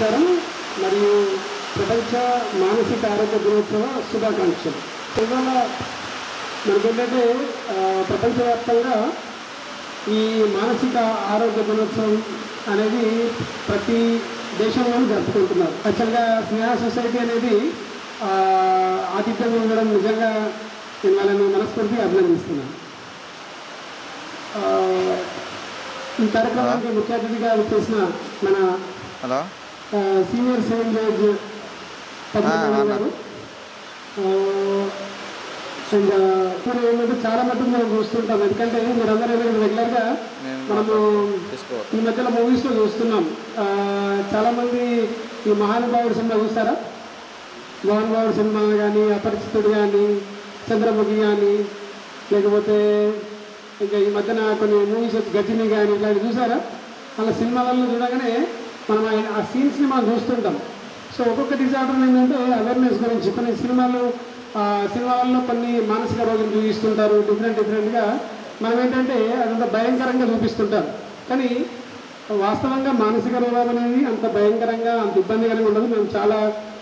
నమస్కారం మరియు ప్రపంచ మానసిక ఆరోగ్య దినోత్సవ శుభాకాంక్షలు ఇవాళ మనకేంటంటే ఆ, ప్రపంచవ్యాప్తంగా ఈ మానసిక ఆరోగ్య దినోత్సవం అనేది ప్రతి దేశంలోనూ జరుపుకుంటున్నారు యాక్చువల్గా స్నేహ సొసైటీ అనేది ఆ, ఆతిథ్యం ఉండడం నిజంగా నేను వాళ్ళని మనస్ఫూర్తిగా అభినందిస్తున్నాను ఆ, ఈ కార్యక్రమానికి ముఖ్య అతిథిగా చేసిన మన హలో ఆ, సీనియర్ సివిల్ జడ్జ్ పద్మనాభం ఆ, గారు ఆ, ఇంకా ఇప్పుడు ఏంటంటే చాలా మటుకు మనం చూస్తుంటాం ఎందుకంటే మీరందరూ ఏంటంటే రెగ్యులర్గా నేను మనము తీసుకోవాలి ఈ మధ్యలో మూవీస్లో చూస్తున్నాం ఆ, చాలామంది ఈ మహానుభావుడు సినిమా చూస్తారా మహానుభావుడు సినిమా కానీ అపరిచితుడు కానీ చంద్రముఖి కానీ లేకపోతే ఇంకా ఈ మధ్యన కొన్ని మూవీస్ వచ్చి గజిని కానీ ఇట్లాంటివి చూసారా అలా సినిమాలలో చూడగానే మనం ఆ- ఆ సీన్స్ని మనం చూస్తుంటాం సో ఒక్కొక్క డిజార్డర్ ఏంటంటే అవేర్నెస్ గురించి కొన్ని సినిమాలు ఆ సినిమాలలో కొన్ని మానసిక రోగులు చూపిస్తుంటారు డిఫరెంట్ డిఫరెంట్గా మనం ఏంటంటే అదంతా భయంకరంగా చూపిస్తుంటారు కానీ వాస్తవంగా మానసిక రోగం అనేది అంత భయంకరంగా అంత ఇబ్బందికరంగా ఉండదు మేము చాలా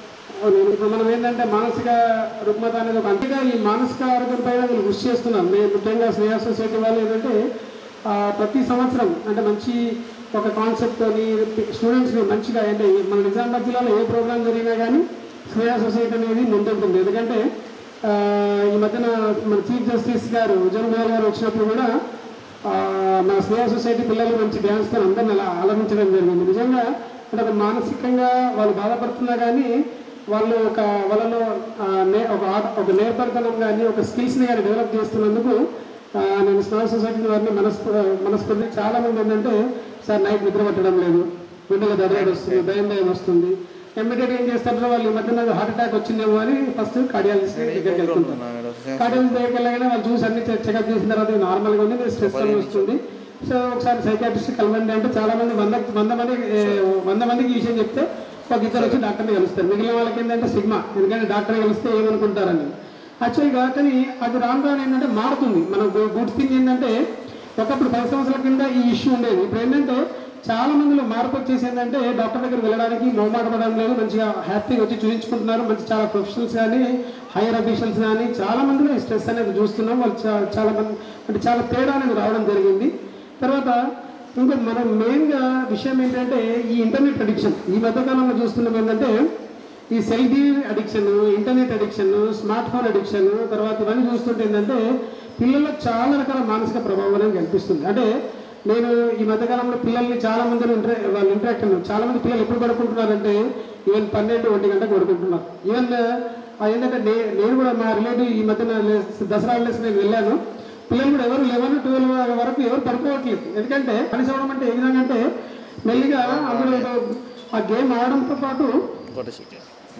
నేను ఇప్పుడు మనం ఏంటంటే మానసిక రుగ్మత అనేది ఒక అంతగా ఈ మానసిక ఆరోగ్యం పైన వీళ్ళు కృషి చేస్తున్నాం మేము ముఖ్యంగా స్నేహ సొసైటీ వాళ్ళు ఏంటంటే ఆ, ప్రతి సంవత్సరం అంటే మంచి ఒక కాన్సెప్ట్తోని స్టూడెంట్స్ని మంచిగా అంటే మన నిజామాబాద్ జిల్లాలో ఏ ప్రోగ్రామ్ జరిగినా కానీ స్నేహ సొసైటీ అనేది ముందుంటుంది ఎందుకంటే ఆ, ఈ మధ్యన మన చీఫ్ జస్టిస్ గారు ఉజ్వల్ గోయల్ గారు వచ్చినప్పుడు కూడా ఆ, మన స్నేహ సొసైటీ పిల్లలు మంచి డ్యాన్స్తో అందరిని అలా ఆలరించడం జరిగింది నిజంగా అంటే ఒక మానసికంగా వాళ్ళు బాధపడుతున్నా కానీ వాళ్ళు ఒక వాళ్ళలో ఆ, నే ఒక ఆట ఒక నేర్పరితనం కానీ ఒక స్కిల్స్ని కానీ డెవలప్ చేస్తున్నందుకు ఆ, నేను స్నేహ సొసైటీ వారిని మనస్ఫూ మనస్ఫూర్తి చాలా మంది ఏంటంటే సార్ నైట్ నిద్ర పట్టడం లేదు గుండెల దడదడ వస్తుంది భయం భయం వస్తుంది ఇమ్మీడియట్ ఏం చేస్తారో వాళ్ళు ఈ మధ్యన హార్ట్ అటాక్ వచ్చిందేమో అని ఫస్ట్ కార్డియాలజిస్ట్ దగ్గరికి వెళ్తుంటారు కార్డియాలజిస్ట్ దగ్గరికి వెళ్ళగానే వాళ్ళు చూసి అన్ని చెకప్ చేసిన తర్వాత ఇది నార్మల్గా ఉంది మీరు స్ట్రెస్ అని వస్తుంది సో ఒకసారి సైకాట్రిస్ట్ కలవండి అంటే చాలా మంది వంద వంద మంది ఏ, వంద మందికి ఈ విషయం చెప్తే ఒక ఇద్దరు వచ్చి డాక్టర్ని కలుస్తారు మిగిలిన వాళ్ళకి ఏంటంటే సిగ్మా ఎందుకంటే డాక్టర్ కలిస్తే ఏమనుకుంటారని యాక్చువల్గా కానీ అది రాను రాను ఏంటంటే మారుతుంది మన గుడ్ థింగ్ ఏంటంటే ఒకప్పుడు పది సంవత్సరాల కింద ఈ ఇష్యూ ఉండేది ఇప్పుడు ఏంటంటే చాలా మందిలో మార్పు వచ్చేసి ఏంటంటే డాక్టర్ దగ్గర వెళ్ళడానికి మొహమాటపడడం లేదు మంచిగా హ్యాపీగా వచ్చి చూపించుకుంటున్నారు మంచి చాలా ప్రొఫెషనల్స్ కానీ హైయర్ అఫీషియల్స్ కానీ చాలా మందిలో ఈ స్ట్రెస్ అనేది చూస్తున్నాం వాళ్ళు చా- చాలా మంది అంటే చాలా తేడా అనేది రావడం జరిగింది తర్వాత ఇంకా మనం మెయిన్గా విషయం ఏంటంటే ఈ ఇంటర్నెట్ అడిక్షన్ ఈ మధ్యకాలంలో చూస్తున్నాం ఏంటంటే ఈ selfie addiction internet addiction smartphone addiction తర్వాత ఇవన్నీ చూస్తుంటే ఏంటంటే పిల్లల్లో చాలా రకాల మానసిక ప్రభావం అనేది కనిపిస్తుంది అంటే నేను ఈ మధ్యకాలంలో పిల్లల్ని చాలా మందిని ఇంటర్ వాళ్ళు ఇంటరాక్ట్ అన్నారు చాలా మంది పిల్లలు ఎప్పుడు పడుకుంటున్నారంటే ఈవెన్ పన్నెండు ఒంటి గంటకు పడుకుంటున్నారు ఈవెన్ ఆ ఏంటంటే నే- నేను కూడా మా రిలేటివ్ ఈ మధ్యన లే- దసరా హాలిడేస్ నేను వెళ్ళాను పిల్లలు కూడా ఎవరు లెవెన్ ట్వెల్వ్ వరకు ఎవరు పడుకోవట్లేదు ఎందుకంటే పని అవడం అంటే ఏ విధంగా అంటే మెల్లిగా అందులో ఏదో ఆ గేమ్ ఆడడంతో పాటు ఇంకోటి షీట్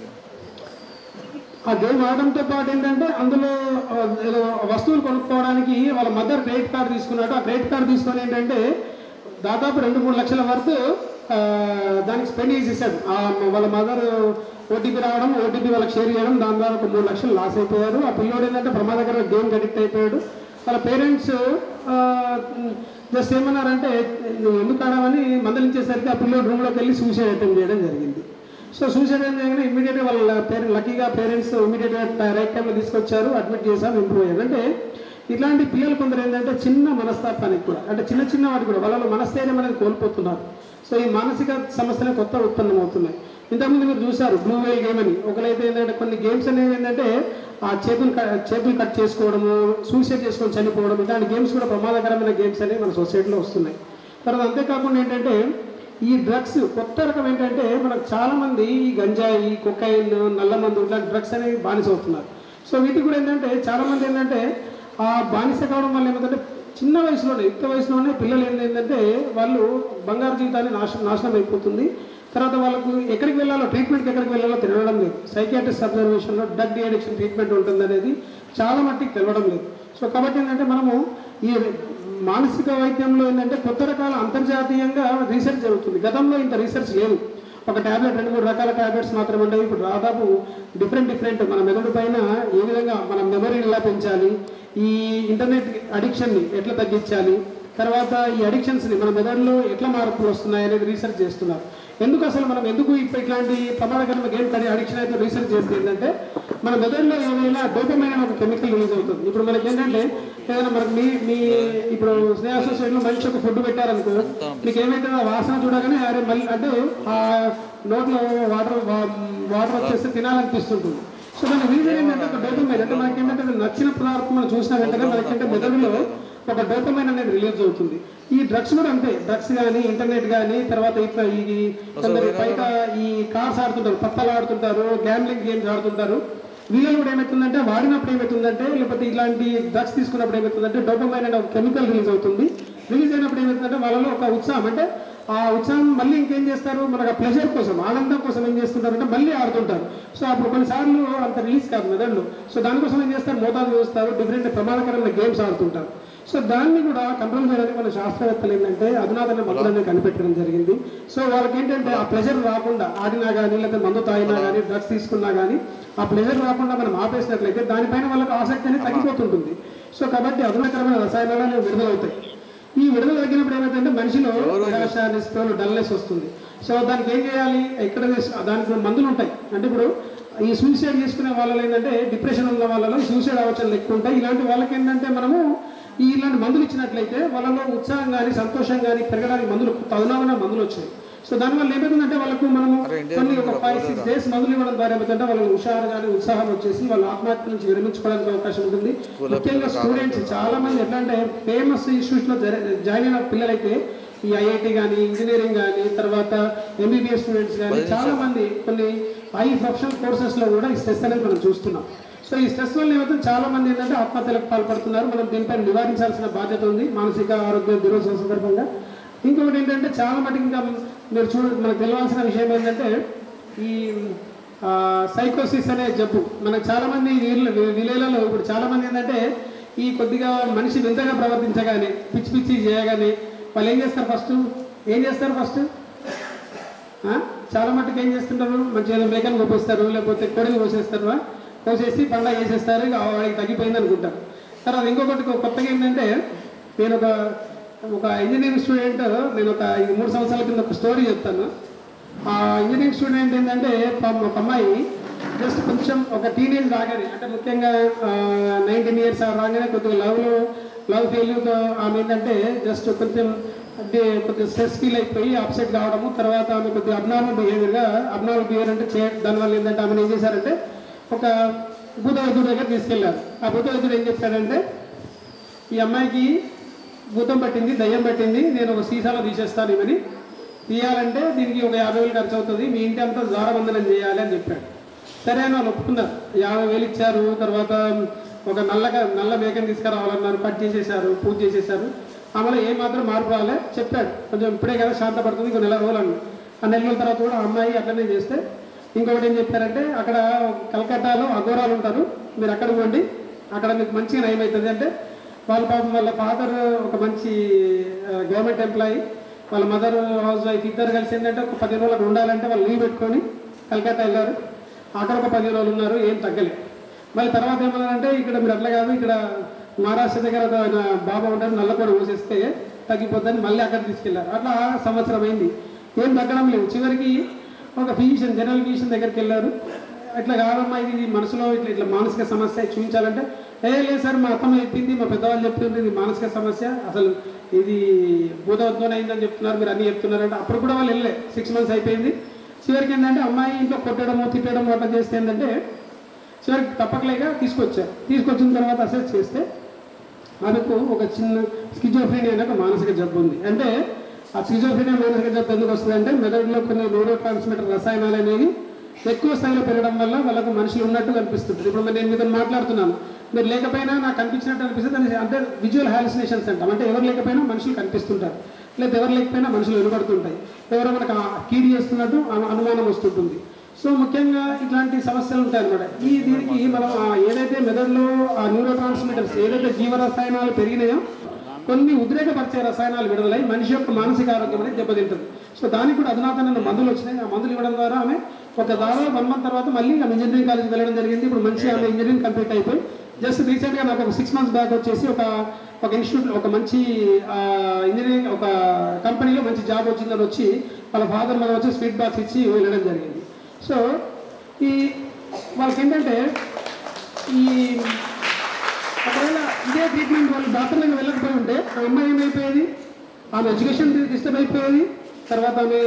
ఆ గేమ్ ఆడడంతో పాటు ఏంటంటే అందులో ఆ, ఏదో వస్తువులు కొనుక్కోవడానికి వాళ్ళ మదర్ క్రెడిట్ కార్డు తీసుకున్నాడు ఆ క్రెడిట్ కార్డు తీసుకొని ఏంటంటే దాదాపు రెండు మూడు లక్షల వరకు ఆ, దానికి స్పెండ్ చేసేసాడు ఆ, వాళ్ళ మదర్ ఓటీపీ రావడం ఓటీపీ వాళ్ళకి షేర్ చేయడం దాని ద్వారా ఒక మూడు లక్షలు లాస్ అయిపోయారు ఆ పిల్లోడు ఏంటంటే ప్రమాదకర గేమ్ అడిక్ట్ అయిపోయాడు వాళ్ళ పేరెంట్స్ జస్ట్ ఏమన్నారంటే నువ్వు ఎందుకు ఆడమని మందలించేసరికి ఆ పిల్లోడు రూమ్లోకి వెళ్ళి సూసైడ్ అటెంప్ట్ చేయడం జరిగింది సో సూసైడ్ అయిన చేయగానే ఇమీడియట్గా వాళ్ళ పేరెంట్ లక్కీగా పేరెంట్స్ ఇమీడియట్గా రైట్ టైంలో తీసుకొచ్చారు అడ్మిట్ చేశారు ఇంప్రూవ్ అయ్యారు అంటే ఇట్లాంటి పిల్లలు కొందరు ఏంటంటే చిన్న మనస్తాపానికి కూడా అంటే చిన్న చిన్న వాటికి కూడా వాళ్ళలో మనస్థైర్యం అనేది కోల్పోతున్నారు సో ఈ మానసిక సమస్యలు కొత్త ఉత్పన్నం అవుతున్నాయి ఇంతకుముందు మీరు చూశారు బ్లూ వేల్ గేమ్ అని ఒకలైతే ఏంటంటే కొన్ని గేమ్స్ అనేవి ఏంటంటే ఆ చేతులు క- చేతులు కట్ చేసుకోవడము సూసైడ్ చేసుకొని చనిపోవడం ఇలాంటి గేమ్స్ కూడా ప్రమాదకరమైన గేమ్స్ అనేవి మన సొసైటీలో వస్తున్నాయి తర్వాత అంతేకాకుండా ఏంటంటే ఈ డ్రగ్స్ కొత్త రకం ఏంటంటే మనకు చాలా మంది ఈ గంజాయి కొకైన్ నల్లమందు ఇట్లాంటి డ్రగ్స్ అనేవి బానిస అవుతున్నారు సో వీటికి కూడా ఏంటంటే చాలా మంది ఏంటంటే ఆ బానిస కావడం వల్ల ఏమంటే చిన్న వయసులోనే యుక్త వయసులోనే పిల్లలు ఏంటంటే వాళ్ళు బంగారు జీవితాన్ని నాశనం నాశనం అయిపోతుంది తర్వాత వాళ్ళకు ఎక్కడికి వెళ్ళాలో ట్రీట్మెంట్కి ఎక్కడికి వెళ్ళాలో తెలియడం లేదు సైకియాట్రిస్ట్ అబ్జర్వేషన్లో డ్రగ్ డి అడిక్షన్ ట్రీట్మెంట్ ఉంటుంది అనేది చాలా మట్టికి తెలవడం లేదు సో కాబట్టి ఏంటంటే మనము ఈ మానసిక వైద్యంలో ఏంటంటే కొత్త రకాల అంతర్జాతీయంగా రీసెర్చ్ జరుగుతుంది గతంలో ఇంత రీసెర్చ్ లేదు ఒక ట్యాబ్లెట్ రెండు మూడు రకాల ట్యాబ్లెట్స్ మాత్రమే ఉండేవి ఇప్పుడు దాదాపు డిఫరెంట్ డిఫరెంట్ మన మెదడు పైన ఏ విధంగా మన మెమరీని ఎలా పెంచాలి ఈ ఇంటర్నెట్ అడిక్షన్ని ఎట్లా తగ్గించాలి తర్వాత ఈ అడిక్షన్స్ని మన మెదడులో ఎట్లా మార్పులు వస్తున్నాయి అనేది రీసెర్చ్ చేస్తున్నారు ఎందుకు అసలు మనం ఎందుకు ఇప్పుడు ఇట్లాంటి ప్రమాదకరమైన గేమ్ కడి అడిక్షన్ అయితే రీసెర్చ్ చేస్తే ఏంటంటే మన మెదడులో ఏదైనా డోపమైన ఒక కెమికల్ రిలీజ్ అవుతుంది ఇప్పుడు మనకి ఏంటంటే ఏదైనా మనకి మీ మీ ఇప్పుడు స్నేహ అసోసియేషన్లో మంచి ఒక ఫుడ్ పెట్టారనుకో మీకు ఏమైతే ఆ వాసన చూడగానే అరే మళ్ళీ అంటే ఆ నోట్లో వాటర్ వాటర్ వచ్చేస్తే తినాలనిపిస్తుంటుంది సో దాని రీజన్ ఏంటంటే ఒక డోపమైన్ అంటే మనకి ఏంటంటే అది నచ్చిన పదార్థం మనం చూసిన వెంటనే మనకంటే మెదడులో ఒక డోపమైన్ అనేది రిలీజ్ అవుతుంది ఈ డ్రగ్స్ కూడా అంతే డ్రగ్స్ కానీ ఇంటర్నెట్ కానీ తర్వాత ఇట్లా ఈ కొందరు బయట ఈ కార్స్ ఆడుతుంటారు పత్తలు ఆడుతుంటారు గ్యామ్లింగ్ గేమ్స్ ఆడుతుంటారు వీళ్ళు కూడా ఏమవుతుందంటే వాడినప్పుడు ఏమవుతుందంటే లేకపోతే ఇలాంటి డ్రగ్స్ తీసుకున్నప్పుడు ఏమవుతుందంటే డోపమైన్ అనే ఒక కెమికల్ రిలీజ్ అవుతుంది రిలీజ్ అయినప్పుడు ఏమవుతుందంటే వాళ్ళలో ఒక ఉత్సాహం అంటే ఆ ఉత్సాహం మళ్ళీ ఇంకేం చేస్తారు మనకు ప్లెజర్ కోసం ఆనందం కోసం ఏం చేస్తుంటారంటే మళ్ళీ ఆడుతుంటారు సో అప్పుడు కొన్నిసార్లు అంత రిలీజ్ కాదు మెదడులో సో దానికోసం ఏం చేస్తారు మోతాదు వేస్తారు డిఫరెంట్ ప్రమాదకరమైన గేమ్స్ ఆడుతుంటారు సో దాన్ని కూడా కంట్రోల్ చేయడానికి మన శాస్త్రవేత్తలు ఏంటంటే అధునాతన మందులను కనిపెట్టడం జరిగింది సో వాళ్ళకి ఏంటంటే ఆ ప్రెషర్ రాకుండా ఆడినా కానీ లేకపోతే మందు తాగినా కానీ డ్రగ్స్ తీసుకున్నా కానీ ఆ ప్రెషర్ రాకుండా మనం ఆపేసినట్లయితే దానిపైన వాళ్ళకి ఆసక్తి అనేది తగ్గిపోతుంటుంది సో కాబట్టి అధునాకరమైన రసాయనాలు అనేవి విడుదలవుతాయి ఈ విడుదల తగ్గినప్పుడు ఏమైందంటే మనిషిలో నిరాశ నిస్పృహలు డల్నెస్ వస్తుంది సో దానికి ఏం చేయాలి ఎక్కడ చేసి- దానికి మందులు ఉంటాయి అంటే ఇప్పుడు ఈ సూసైడ్ చేసుకునే వాళ్ళలో ఏంటంటే డిప్రెషన్ ఉన్న వాళ్ళలో సూసైడ్ ఆలోచనలు ఎక్కువ ఉంటాయి ఇలాంటి వాళ్ళకి ఏంటంటే మనము ఈ ఇలాంటి మందులు ఇచ్చినట్లయితే వాళ్ళలో ఉత్సాహం కానీ సంతోషం కానీ పెరగడానికి మందులు తదునామైన మందులు వచ్చాయి సో దానివల్ల ఏమవుతుందంటే వాళ్ళకు మనము అరే ఇండియా కొన్ని ఒక కూడా ఫైవ్ సిక్స్ డేస్ మందులు ఇవ్వడం ద్వారా ఏమవుతుందంటే వాళ్ళకి హుషారు కానీ ఉత్సాహం వచ్చేసి వాళ్ళ ఆత్మహత్య నుంచి విరమించుకోవడానికి అవకాశం ఉంటుంది కుల ముఖ్యంగా పిల్లలు స్టూడెంట్స్ చాలా మంది ఎట్లా అంటే ఫేమస్ ఇన్స్టిట్యూట్స్ లో జర- జాయిన్ అయిన పిల్లలైతే ఈ ఐఐటి కానీ ఇంజనీరింగ్ కానీ తర్వాత ఎంబీబీఎస్ స్టూడెంట్స్ కానీ చాలా మంది కొన్ని హై ప్రొఫెషనల్ కోర్సెస్ లో కూడా ఈ స్ట్రెస్ అనేది మనం చూస్తున్నాం సో ఈ స్ట్రెస్ వల్ల ఏమవుతుంది చాలా మంది ఏంటంటే ఆత్మహత్యలకు పాల్పడుతున్నారు మనం దీనిపై నివారించాల్సిన బాధ్యత ఉంది మానసిక ఆరోగ్య దినోత్సవం సందర్భంగా ఇంకొకటి ఏంటంటే చాలా మటుకు ఇంకా మీరు చూడ మనకు తెలియాల్సిన విషయం ఏంటంటే ఈ సైకోసిస్ అనే జబ్బు మనకు చాలా మంది వీళ్ళ విలేలలో ఇప్పుడు చాలా మంది ఏంటంటే ఈ కొద్దిగా మనిషి వింతగా ప్రవర్తించగానే పిచ్చి పిచ్చి చేయగానే వాళ్ళు ఏం చేస్తారు ఫస్ట్ ఏం చేస్తారు ఫస్ట్ ఆ? చాలా మట్టుకు ఏం చేస్తుంటారు మంచిగా ఏదో మేకను కోపిస్తారు లేకపోతే కోడిని కోసేస్తారు కోసేసి పండగ చేసేస్తారు ఇక వాడికి తగ్గిపోయింది అనుకుంటారు తర్వాత ఇంకొకటి కొత్తగా ఏంటంటే నేను ఒక ఒక ఇంజనీరింగ్ స్టూడెంట్ నేను ఒక ఈ మూడు సంవత్సరాల కింద ఒక స్టోరీ చెప్తాను ఆ ఇంజనీరింగ్ స్టూడెంట్ ఏంటంటే పాపం ఒక అమ్మాయి జస్ట్ కొంచెం ఒక టీనేజ్ రాగానే అంటే ముఖ్యంగా నైన్టీన్ ఇయర్స్ రాగానే కొద్దిగా లవ్లో లవ్ ఫెయిల్యూర్తో ఆమె ఏంటంటే జస్ట్ కొంచెం అంటే కొద్దిగా స్ట్రెస్ ఫీల్ అయిపోయి అప్సెట్ కావడము తర్వాత ఆమె కొద్దిగా అబ్నార్మల్ బిహేవియర్గా అబ్నార్మల్ బిహేవియర్ అంటే చే దానివల్ల ఏంటంటే ఆమెను ఏం చేశారంటే ఒక భూత వైద్యుడి దగ్గర తీసుకెళ్లారు ఆ భూత వైద్యుడు ఏం చెప్పాడంటే ఈ అమ్మాయికి భూతం పట్టింది దయ్యం పట్టింది నేను ఒక సీసాలో తీసేస్తాను ఇవని తీయాలంటే దీనికి ఒక యాభై వేలు ఖర్చు అవుతుంది మీ ఇంటి అంతా ద్వారబంధనం చేయాలి అని చెప్పాడు సరే అని వాళ్ళు ఒప్పుకున్నారు యాభై వేలు ఇచ్చారు తర్వాత ఒక నల్లగా నల్ల మేకని తీసుకురావాలన్నారు కట్ చేసేసారు పూజ చేసేసారు ఆమెలో ఏ మాత్రం మార్పు రాలే చెప్పాడు కొంచెం ఇప్పుడే కదా శాంతపడుతుంది ఇంకో నెల రోజులు అన్నాడు ఆ నెల రోజుల తర్వాత కూడా ఆ అమ్మాయి అట్లనే చేస్తే ఇంకొకటి ఏం చెప్పారంటే అక్కడ కలకత్తాలో అఘోరాలు ఉంటారు మీరు అక్కడ పోండి అక్కడ మీకు మంచిగా నయం అవుతుంది అంటే వాళ్ళ పాపం వాళ్ళ ఫాదర్ ఒక మంచి గవర్నమెంట్ ఎంప్లాయీ వాళ్ళ మదర్ హౌస్ వైఫ్ ఇద్దరు కలిసి ఏంటంటే ఒక పది రోజులకు ఉండాలంటే వాళ్ళు లీవ్ పెట్టుకొని కలకత్తా వెళ్ళారు అక్కడ ఒక పది రోజులు ఉన్నారు ఏం తగ్గలేదు మళ్ళీ తర్వాత ఏమన్నారంటే ఇక్కడ మీరు అట్లా కాదు ఇక్కడ మహారాష్ట్ర దగ్గర ఒక ఆయన బాబా ఉంటారు నల్లకోడ పోసేస్తే తగ్గిపోద్దని మళ్ళీ అక్కడ తీసుకెళ్లారు అట్లా సంవత్సరం అయింది ఏం తగ్గడం లేదు చివరికి ఒక ఫిజిషియన్ జనరల్ ఫిజిషియన్ దగ్గరికి వెళ్ళారు ఇట్లా కాదమ్మా ఇది మనసులో ఇట్లా ఇట్లా మానసిక సమస్య చూపించాలంటే ఏ లేదు సార్ మా అత్తమ్మ చెప్పింది మా పెద్దవాళ్ళు చెప్తుంది ఇది మానసిక సమస్య అసలు ఇది భూతవత్వం అయిందని చెప్తున్నారు మీరు అన్ని చెప్తున్నారంటే అప్పుడు కూడా వాళ్ళు వెళ్ళలే సిక్స్ మంత్స్ అయిపోయింది చివరికి ఏంటంటే అమ్మాయి ఇంట్లో కొట్టడము తిట్టడము అట్లా చేస్తే ఏంటంటే చివరికి తప్పకలేక తీసుకొచ్చారు తీసుకొచ్చిన తర్వాత అసెస్ చేస్తే ఆమెకు ఒక చిన్న స్కిజోఫ్రీనియా అనే ఒక మానసిక జబ్బు ఉంది అంటే ఆ స్కిజోఫ్రీనియా మానసిక జబ్బు ఎందుకు వస్తుంది అంటే మెదడులో కొన్ని న్యూరో ట్రాన్స్మిటర్ రసాయనాలు అనేవి ఎక్కువ స్థాయిలో పెరగడం వల్ల వాళ్ళకు మనుషులు ఉన్నట్టు కనిపిస్తుంది ఇప్పుడు మరి నేను మీతో మాట్లాడుతున్నాను మీరు లేకపోయినా నాకు కనిపించినట్టు అనిపిస్తుంది దాన్ని అంటే విజువల్ హాలిసినేషన్స్ అంటాం అంటే ఎవరు లేకపోయినా మనుషులు కనిపిస్తుంటారు లేదా ఎవరు లేకపోయినా మనుషులు వినబడుతుంటాయి ఎవరో మనకు ఆ కీడి చేస్తున్నట్టు అను- అనుమానం వస్తుంటుంది సో ముఖ్యంగా ఇట్లాంటి సమస్యలు ఉంటాయి అనమాట ఈ దీనికి మనం ఆ ఏదైతే మెదడులో ఆ న్యూరో ట్రాన్స్మిటర్స్ ఏదైతే జీవ రసాయనాలు పెరిగినాయో కొన్ని ఉద్రేకపరిచే రసాయనాలు విడుదలై మనిషి యొక్క మానసిక ఆరోగ్యం అనేది దెబ్బతింటుంది సో దానికి కూడా అధునాతన మందులు వచ్చినాయి ఆ మందులు ఇవ్వడం ద్వారా ఆమె ఒక దాదాపు వన్ మంత్ తర్వాత మళ్ళీ ఆమె ఇంజనీరింగ్ కాలేజ్ వెళ్ళడం జరిగింది ఇప్పుడు మంచి ఆమె ఇంజనీరింగ్ కంప్లీట్ అయిపోయి జస్ట్ రీసెంట్గా నాకు ఒక సిక్స్ మంత్స్ బ్యాక్ వచ్చేసి ఒక ఒక ఇన్స్టిట్యూట్ ఒక మంచి ఆ, ఇంజనీరింగ్ ఒక కంపెనీలో మంచి జాబ్ వచ్చిందని వచ్చి వాళ్ళ ఫాదర్ మనం వచ్చి స్వీట్ బాక్స్ ఇచ్చి వెళ్ళడం జరిగింది సో ఈ వాళ్ళకి ఏంటంటే ఈ ఒకవేళ ఇదే ట్రీట్మెంట్ వాళ్ళు డాక్టర్లకు వెళ్ళకపోయి ఉంటే ఆ అమ్మాయి ఏమైపోయేది ఆమె ఎడ్యుకేషన్ డిస్టర్బ్ అయిపోయేది తర్వాత ఆమె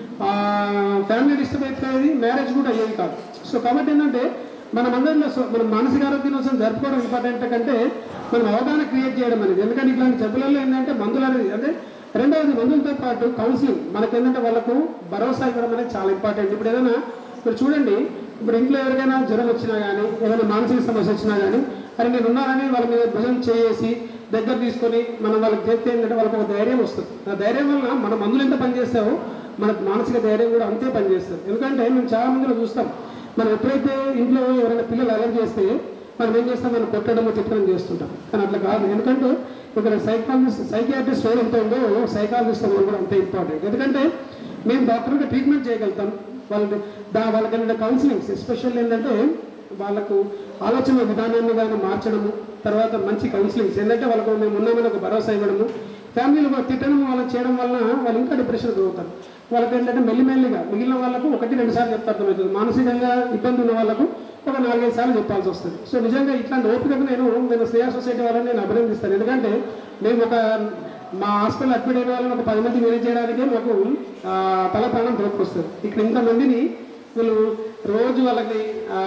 ఫ్యామిలీ డిస్టర్బ్ అయిపోయేది మ్యారేజ్ కూడా అయ్యేది కాదు సో కాబట్టి ఏంటంటే మనం అందరిలో సో- మనం మానసిక ఆరోగ్య దినోత్సవం జరుపుకోవడం ఇంపార్టెంట్ కంటే మనం అవగాహన క్రియేట్ చేయడం అనేది ఎందుకంటే ఇట్లాంటి జబ్బులలో ఏంటంటే మందులు అనేది అంటే రెండవది మందులతో పాటు కౌన్సిలింగ్ మనకేంటంటే వాళ్ళకు భరోసా ఇవ్వడం అనేది చాలా ఇంపార్టెంట్ ఇప్పుడు ఏదైనా ఇప్పుడు చూడండి ఇప్పుడు ఇంట్లో ఎవరికైనా జ్వరం వచ్చినా కానీ ఏదైనా మానసిక సమస్య వచ్చినా కానీ అరే నేను ఉన్నానని వాళ్ళ మీద భుజం చేసి దగ్గర తీసుకొని మనం వాళ్ళకి చెప్తే ఏంటంటే వాళ్ళకి ఒక ధైర్యం వస్తుంది ఆ ధైర్యం వలన మన మందులు ఎంత పనిచేస్తావో మన మానసిక ధైర్యం కూడా అంతే పనిచేస్తుంది ఎందుకంటే మేము చాలా మందిలో చూస్తాం మనం ఎప్పుడైతే ఇంట్లో ఎవరైనా పిల్లలు అలర్ట్ చేస్తే మనం ఏం చేస్తాం మనం కొట్టడం తిట్టడం చేస్తుంటాం కానీ అట్లా కాదు ఎందుకంటే ఇక్కడ సైకాలజిస్ట్ సైకియాట్రిస్ట్ రోల్ ఎంత ఉందో సైకాలజిస్ట్ రోల్ కూడా అంతే ఇంపార్టెంట్ ఎందుకంటే మేము డాక్టర్గా ట్రీట్మెంట్ చేయగలుగుతాం వాళ్ళకి దా వాళ్ళకి ఏంటంటే కౌన్సిలింగ్స్ ఎస్పెషల్ ఏంటంటే వాళ్ళకు ఆలోచన విధానాన్ని కానీ మార్చడము తర్వాత మంచి కౌన్సిలింగ్స్ ఏంటంటే వాళ్ళకు మేము ఉన్నామని ఒక భరోసా ఇవ్వడము ఫ్యామిలీలు కూడా తిట్టడం వాళ్ళని చేయడం వలన వాళ్ళు ఇంకా డిప్రెషన్ అవుతారు వాళ్ళకి ఏంటంటే మెల్లిమెల్లిగా మిగిలిన వాళ్ళకు ఒకటి రెండు సార్లు చెప్తే అర్థమవుతుంది మానసికంగా ఇబ్బంది ఉన్న వాళ్ళకు ఒక నాలుగైదు సార్లు చెప్పాల్సి వస్తుంది సో నిజంగా ఇట్లాంటి ఓపికకు నేను నేను శ్రేయా సొసైటీ వాళ్ళని నేను అభినందిస్తాను ఎందుకంటే మేము ఒక మా హాస్పిటల్ అడ్మిట్ అయిన వాళ్ళని ఒక పది మంది మేనేజ్ చేయడానికే మాకు ఆ, తల ప్రాణం వస్తుంది ఇక్కడ ఇంతమందిని వీళ్ళు రోజు వాళ్ళకి ఆ,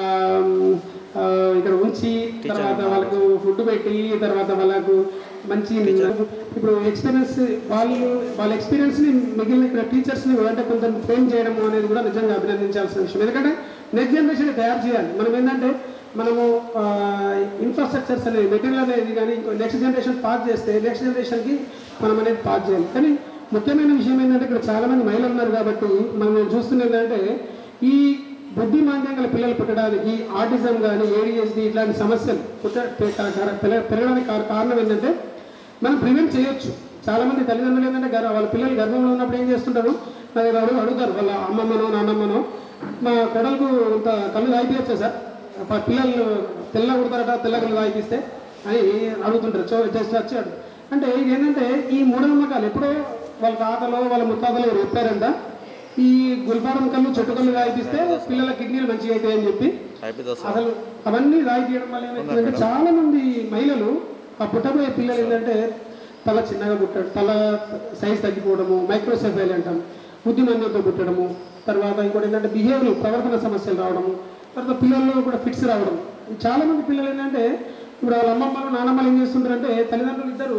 ఆ, ఇక్కడ ఉంచి తర్వాత వాళ్ళకు ఫుడ్ పెట్టి తర్వాత వాళ్ళకు మంచి ఇప్పుడు ఎక్స్పీరియన్స్ వాళ్ళు వాళ్ళ ఎక్స్పీరియన్స్ని మిగిలిన ఇక్కడ టీచర్స్ని అంటే కొంచెం ట్రైన్ చేయడం అనేది కూడా నిజంగా అభినందించాల్సిన విషయం ఎందుకంటే నెక్స్ట్ జనరేషన్ తయారు చేయాలి మనం ఏంటంటే మనము ఇన్ఫ్రాస్ట్రక్చర్స్ అనేది మెటీరియల్ అనేది కానీ నెక్స్ట్ జనరేషన్ పాస్ చేస్తే నెక్స్ట్ జనరేషన్కి మనం అనేది పాస్ చేయాలి కానీ ముఖ్యమైన విషయం ఏంటంటే ఇక్కడ చాలా మంది మహిళలు ఉన్నారు కాబట్టి మనం చూస్తున్నది ఏంటంటే ఈ బుద్ధి మాంద్యం గల పిల్లలు పుట్టడానికి ఆటిజం కానీ ఏడిఎస్డి ఇట్లాంటి సమస్యలు పుట్ట పె- క- క- పెరగ- పెరగడానికి కా- కారణం ఏంటంటే మనం ప్రివెంట్ చేయొచ్చు చాలా మంది తల్లిదండ్రులు ఏంటంటే గర్- వాళ్ళ పిల్లలు గర్భంలో ఉన్నప్పుడు ఏం చేస్తుంటారు నా దగ్గర అడుగు అడుగుతారు వాళ్ళ అమ్మమ్మనో నాన్నమ్మనో మా కొడలకు ఇంత కళ్ళు తాగిపించా సార్ ప- పిల్లలు తెల్ల కుడతారట తెల్ల కళ్ళు తాగిపిస్తే అని అడుగుతుంటారు సో జస్ట్ వచ్చి అడుగు అంటే ఇది ఏంటంటే ఈ మూఢనమ్మకాలు ఎప్పుడో వాళ్ళ తాతలో వాళ్ళ ముత్తాతలు ఎవరు చెప్పారంట ఈ గుల్బారం కళ్ళు చెట్టు కళ్ళు తాగిపిస్తే పిల్లల కిడ్నీలు మంచిగా అవుతాయని చెప్పి అయిపోయి దోశ అసలు అవన్నీ రాయి తీయడం వల్ల ఏమవుతుందంటే చాలా మంది మహిళలు ఆ పుట్టబోయే పిల్లలు ఏంటంటే తల చిన్నగా పుట్టడం తల సైజ్ తగ్గిపోవడము మైక్రోసెఫైల్ అంటాం బుద్ధిమాన్యంతో పుట్టడము తర్వాత ఇంకోటి ఏంటంటే బిహేవియర్ ప్రవర్తన సమస్యలు రావడము తర్వాత పిల్లల్లో కూడా ఫిట్స్ రావడం చాలా మంది పిల్లలు ఏంటంటే ఇప్పుడు వాళ్ళ అమ్మమ్మలు నాన్నమ్మలు ఏం చేస్తుంటారంటే తల్లిదండ్రులు ఇద్దరు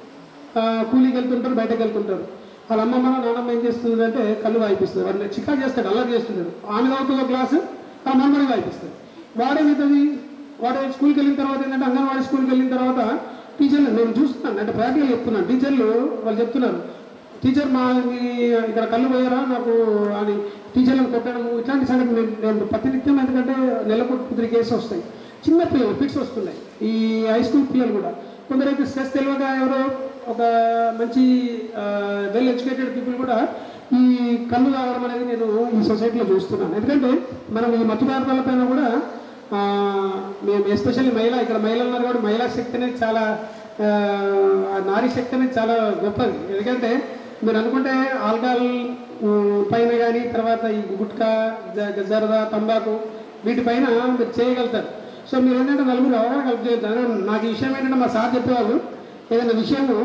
ఆ, కూలీకి వెళ్తుంటారు బయటకు వెళ్తుంటారు వాళ్ళ అమ్మమ్మ నాన్నమ్మ ఏం చేస్తుందంటే కళ్ళు వాయిపిస్తుంది వాడిని చికా చేస్తాడు అల్లరి చేస్తున్నాడు ఆమె తాగుతుంది ఒక గ్లాసు ఆ మనమని వాయిపిస్తాడు వాడేమవుతుంది వాడు స్కూల్కి వెళ్ళిన తర్వాత ఏంటంటే అంగన్వాడీ స్కూల్కి వెళ్ళిన తర్వాత టీచర్లు నేను చూస్తున్నాను అంటే ప్రాక్టికల్ చెప్తున్నాను టీచర్లు వాళ్ళు చెప్తున్నారు టీచర్ మా ఈ- ఇక్కడ కళ్ళు పోయారా నాకు అని టీచర్లను కొట్టడము ఇట్లాంటి సంగతి నేను నేను ప్రతినిత్యం ఎందుకంటే నెలకు కుదిరి కేసు వస్తాయి చిన్న పిల్లలు ఫిట్స్ వస్తున్నాయి ఈ హై స్కూల్ పిల్లలు కూడా కొందరైతే స్ట్రెస్ తెలియక ఎవరో ఒక మంచి వెల్ ఎడ్యుకేటెడ్ పీపుల్ కూడా ఈ కళ్ళు తాగడం అనేది నేను ఈ సొసైటీలో చూస్తున్నాను ఎందుకంటే మనం ఈ మత్తు పదార్థాల పైన కూడా ఆ, మేము ఎస్పెషల్లీ మహిళ ఇక్కడ మహిళలు ఉన్నారు కాబట్టి మహిళా శక్తి అనేది చాలా ఆ, ఆ నారీ శక్తి అనేది చాలా గొప్పది ఎందుకంటే మీరు అనుకుంటే ఆల్కహాల్ ఉమ్, పైన కానీ తర్వాత ఈ గుట్కా జ- జరదా తంబాకు వీటిపైన మీరు చేయగలుగుతారు సో మీరు ఏంటంటే నలుగురు అవగాహన కల్పించగలుగుతారు నాకు ఈ విషయం ఏంటంటే మా సార్ చెప్పేవాళ్ళు ఏదైనా విషయము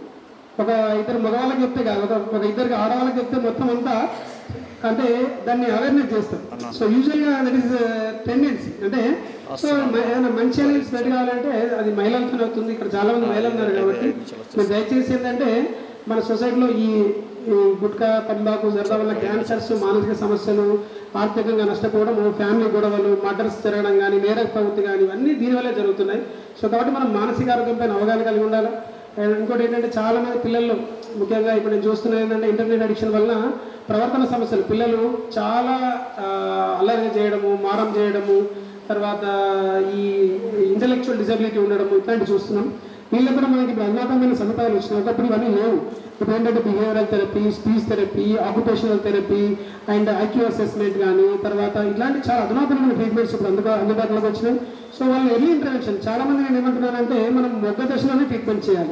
ఒక ఇద్దరు మగవాళ్ళకి చెప్తే కాదు ఒక ఒక ఇద్దరికి ఆడవాళ్ళకి చెప్తే మొత్తం అంతా అంటే దాన్ని అవేర్నెస్ చేస్తాం సో యూజువల్గా దట్ ఈస్ టెండెన్సీ అంటే సో ఏదైనా మంచి అనేది స్ప్రెడ్ కావాలంటే అది మహిళలతో అవుతుంది ఇక్కడ చాలా మంది మహిళలు ఉన్నారు కాబట్టి మీరు దయచేసి ఏంటంటే మన సొసైటీలో ఈ ఈ గుట్కా తంబాకు జరగడం వల్ల క్యాన్సర్స్ మానసిక సమస్యలు ఆర్థికంగా నష్టపోవడం ఫ్యామిలీ గొడవలు మర్డర్స్ జరగడం కానీ నేర ప్రవృత్తి కానీ ఇవన్నీ దీనివల్లే జరుగుతున్నాయి సో కాబట్టి మనం మానసిక ఆరోగ్యంపైన అవగాహన కలిగి ఉండాలి అండ్ ఇంకోటి ఏంటంటే చాలా మంది పిల్లలు ముఖ్యంగా ఇప్పుడు నేను చూస్తున్నది ఏంటంటే ఇంటర్నెట్ అడిక్షన్ వల్ల ప్రవర్తన సమస్యలు పిల్లలు చాలా ఆ, అల్లరి చేయడము మారం చేయడము తర్వాత ఈ ఇంటలెక్చువల్ డిజబిలిటీ ఉండడము ఇట్లాంటివి చూస్తున్నాం వీళ్ళకి కూడా మనకి ఇప్పుడు అజ్ఞాతమైన సదుపాయాలు వచ్చినాయి ఒకప్పుడు ఇవన్నీ లేవు ఇప్పుడు ఏంటంటే behavioural therapy speech therapy occupational therapy and IQ assessment కానీ తర్వాత ఇలాంటి చాలా అధునాతనమైన ట్రీట్మెంట్స్ ఇప్పుడు అందులో అందుబాటులోకి వచ్చినాయి సో వాళ్ళు ఎర్లీ ఇంటర్వెన్షన్ చాలా మంది నేను ఏమంటున్నానంటే మనం మొగ్గ దశలోనే ట్రీట్మెంట్ చేయాలి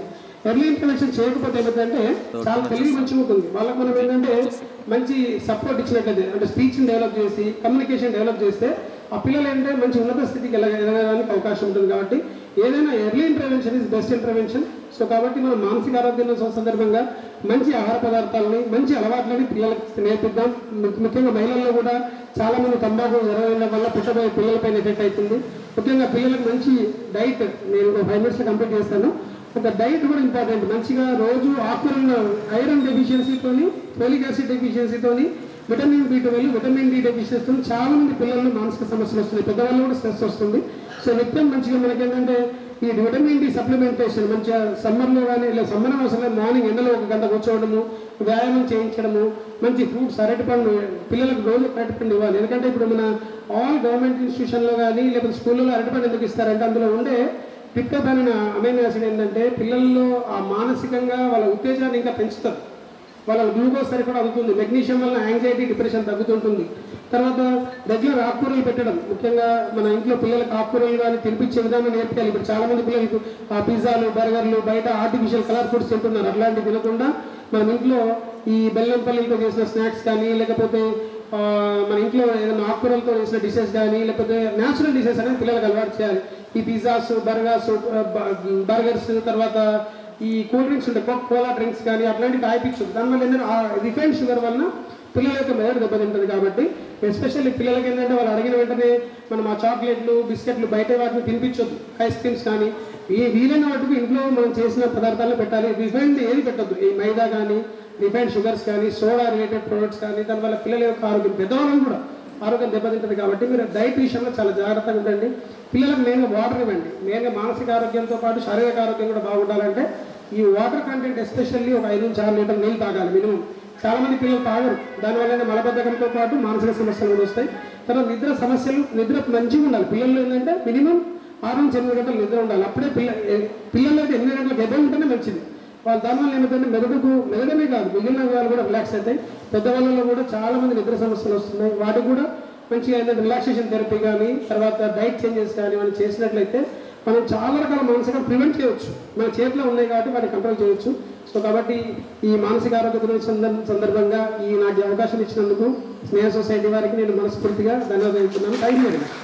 ఎర్లీ ఇంటర్వెన్షన్ చేయకపోతే ఏమిటంటే చాలా తెలివి మంచిగా ఉంటుంది వాళ్ళకి మనం ఏంటంటే మంచి సపోర్ట్ ఇచ్చినట్లయితే అంటే స్పీచ్ని డెవలప్ చేసి కమ్యూనికేషన్ డెవలప్ చేస్తే ఆ పిల్లలు ఏంటంటే మంచి ఉన్నత స్థితికి ఎదగ ఎదగడానికి అవకాశం ఉంటుంది కాబట్టి ఏదైనా early intervention is best intervention so కాబట్టి మనం మానసిక ఆరోగ్య దినోత్సవం సందర్భంగా మంచి ఆహార పదార్థాలని మంచి అలవాట్లని పిల్లలకు నేర్పిద్దాం ము- ముఖ్యంగా మహిళల్లో కూడా చాలా మంది తంబాకు జరగడం వల్ల పుట్టబోయే పిల్లలపైన ఎఫెక్ట్ అవుతుంది ముఖ్యంగా పిల్లలకు మంచి డైట్ నేను ఒక ఫైవ్ మినిట్స్లో కంప్లీట్ చేస్తాను ఒక డైట్ కూడా ఇంపార్టెంట్ మంచిగా రోజు ఆకుకూరలు ఐరన్ డెఫిషియన్సీతోని ఫోలిక్ యాసిడ్ డెఫిషియన్సీతోని vitamin B twelve vitamin D డెఫిషియన్సీతో చాలా మంది పిల్లల్లో మానసిక సమస్యలు వస్తున్నాయి పెద్దవాళ్ళు కూడా స్ట్రెస్ వస్తుంది సో నిత్యం మంచిగా మనకి ఏంటంటే ఈ విటమిన్ డి సప్లిమెంటేషన్ మంచిగా సమ్మర్లో కానీ ఇలా సమ్మర్ అవసరం మార్నింగ్ ఎండలో ఒక గంట కూర్చోవడము వ్యాయామం చేయించడము మంచి ఫ్రూట్స్ అరటి పండు పిల్లలకు రోజు అరటి పండు ఇవ్వాలి ఎందుకంటే ఇప్పుడు మన ఆల్ గవర్నమెంట్ ఇన్స్టిట్యూషన్లో కానీ లేకపోతే స్కూల్లో అరటి పండు ఎందుకు ఇస్తారంటే అందులో ఉండే పికప్ అనే అమైనో యాసిడ్ ఏంటంటే పిల్లల్లో ఆ మానసికంగా వాళ్ళ ఉత్తేజాన్ని ఇంకా పెంచుతుంది వాళ్ళ గ్లూకోజ్ సరిపడా అవుతుంది మెగ్నీషియం వల్ల యాంగ్జైటీ డిప్రెషన్ తగ్గుతుంటుంది తర్వాత రెగ్యులర్ ఆకుకూరలు పెట్టడం ముఖ్యంగా మన ఇంట్లో పిల్లలకు ఆకుకూరలు కానీ తినిపించే విధానం నేర్పించాలి ఇప్పుడు చాలా మంది పిల్లలకు ఆ పిజ్జాలు బర్గర్లు బయట ఆర్టిఫిషియల్ కలర్ ఫుడ్స్ తింటున్నారు అట్లాంటివి తినకుండా మనం ఇంట్లో ఈ బెల్లం పల్లీలతో చేసిన స్నాక్స్ కానీ లేకపోతే ఆ, మన ఇంట్లో ఏదైనా ఆకుకూరలతో చేసిన డిషెస్ కానీ లేకపోతే న్యాచురల్ డిషెస్ అనేది పిల్లలకు అలవాటు చేయాలి ఈ పిజ్జాస్ బర్గర్స్ బర్గర్స్ తర్వాత ఈ కూల్ డ్రింక్స్ ఉంటాయి కోక్ కోలా డ్రింక్స్ కానీ అట్లాంటివి తాగిపించు దానివల్ల ఏంటంటే ఆ రిఫైన్ షుగర్ వలన పిల్లల యొక్క మెదడు దెబ్బతింటుంది కాబట్టి ఎస్పెషల్లీ పిల్లలకి ఏంటంటే వాళ్ళు అడిగిన వెంటనే మనం ఆ చాక్లెట్లు బిస్కెట్లు బయట వాటిని తినిపించొద్దు ఐస్ క్రీమ్స్ కానీ ఈ వీలైన వాటికి ఇంట్లో మనం చేసిన పదార్థాలు పెట్టాలి రిఫైన్డ్ ఏది పెట్టొద్దు ఈ మైదా కానీ రిఫైన్డ్ షుగర్స్ కానీ సోడా రిలేటెడ్ ప్రొడక్ట్స్ కానీ దానివల్ల పిల్లల యొక్క ఆరోగ్యం పెద్దవాళ్ళని కూడా ఆరోగ్యం దెబ్బతింటుంది కాబట్టి మీరు డైట్ విషయంలో చాలా జాగ్రత్తగా ఉండండి పిల్లలకు మెయిన్గా వాటర్ ఇవ్వండి మెయిన్గా మానసిక ఆరోగ్యంతో పాటు శారీరక ఆరోగ్యం కూడా బాగుండాలంటే ఈ వాటర్ కంటెంట్ ఎస్పెషల్లీ ఒక ఐదు నుంచి ఆరు లీటర్ నీళ్ళు తాగాలి మినిమం చాలా మంది పిల్లలు తాగరు దానివల్ల మలబద్ధకంతో పాటు మానసిక సమస్యలు కూడా వస్తాయి తర్వాత నిద్ర సమస్యలు నిద్ర మంచిగా ఉండాలి పిల్లలు ఏంటంటే మినిమం ఆరు నుంచి ఎనిమిది గంటలు నిద్ర ఉండాలి అప్పుడే పిల్ల ఏ- పిల్లలు అయితే ఎనిమిది గంటలకు ఎదురు ఉంటేనే మంచిది వాళ్ళు దానివల్ల ఏమిటంటే మెదడుకు మెదడమే కాదు మిగిలిన వాళ్ళు కూడా రిలాక్స్ అవుతాయి పెద్దవాళ్ళలో కూడా చాలా మంది నిద్ర సమస్యలు వస్తున్నాయి వాటికి కూడా మంచిగా ఏంటంటే రిలాక్సేషన్ థెరపీ కానీ తర్వాత డైట్ చేంజెస్ కానీ మనం చేసినట్లయితే మనం చాలా రకాల మానసిక ప్రివెంట్ చేయవచ్చు మన చేతిలో ఉన్నాయి కాబట్టి వాటిని కంట్రోల్ చేయొచ్చు సో కాబట్టి ఈ మానసిక ఆరోగ్య దినోత్సవం సందర్భ- సందర్భంగా ఈ నాకు ఈ అవకాశం ఇచ్చినందుకు స్నేహ సొసైటీ వారికి నేను మనస్ఫూర్తిగా ధన్యవాదాలు చెప్తున్నాను థ్యాంక్ యూ వెరీ మచ్